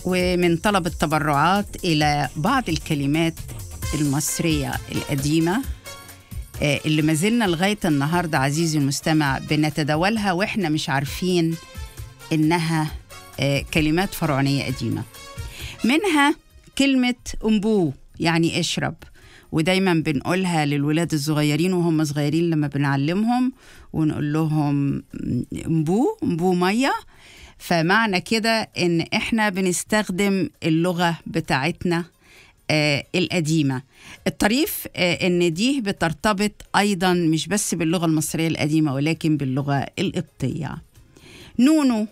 ومن طلب التبرعات إلى بعض الكلمات المصرية القديمة آه، اللي ما زلنا لغاية النهاردة عزيزي المستمع بنتداولها وإحنا مش عارفين إنها آه، كلمات فرعونية قديمة منها كلمة أمبو يعني اشرب ودايما بنقولها للولاد الصغيرين وهم صغيرين لما بنعلمهم ونقول لهم امبو امبو ميه فمعنى كده ان احنا بنستخدم اللغه بتاعتنا آه القديمه الطريف آه ان دي بترتبط ايضا مش بس باللغه المصريه القديمه ولكن باللغه القبطيه نونو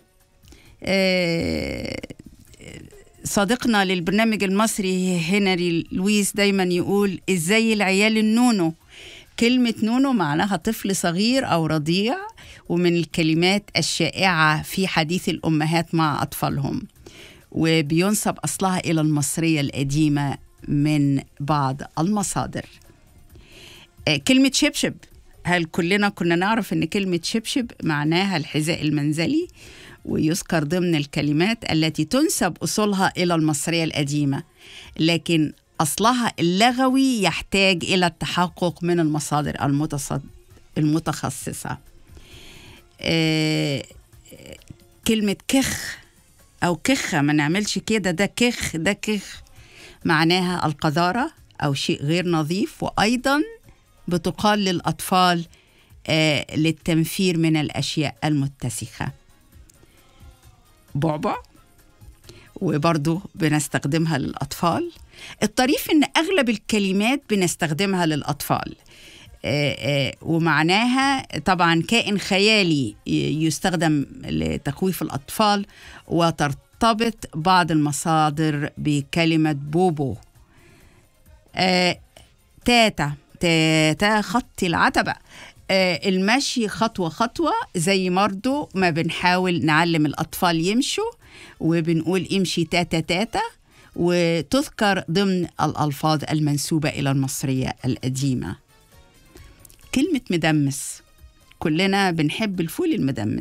آه صديقنا للبرنامج المصري هنري لويس دايما يقول ازاي العيال النونو كلمة نونو معناها طفل صغير أو رضيع ومن الكلمات الشائعة في حديث الأمهات مع أطفالهم وبينسب أصلها إلى المصرية القديمة من بعض المصادر آه، كلمة شبشب هل كلنا كنا نعرف أن كلمة شبشب معناها الحذاء المنزلي ويذكر ضمن الكلمات التي تنسب أصولها إلى المصرية القديمة لكن أصلها اللغوي يحتاج إلى التحقق من المصادر المتصد... المتخصصة آه... كلمة كخ أو كخة ما نعملش كده ده كخ ده كخ معناها القذارة أو شيء غير نظيف وأيضا بتقال للأطفال آه للتنفير من الأشياء المتسخة بعبع وبرضه بنستخدمها للأطفال الطريف إن أغلب الكلمات بنستخدمها للأطفال آه، آه، ومعناها طبعا كائن خيالي ي- يستخدم لتخويف الأطفال وترتبط بعض المصادر بكلمة بوبو آه، تاتا تاتا خط العتبة آه، المشي خطوة خطوة زي برضو ما بنحاول نعلم الأطفال يمشوا وبنقول امشي تاتا تاتا وتذكر ضمن الألفاظ المنسوبة إلى المصرية القديمة كلمة مدمس كلنا بنحب الفول المدمس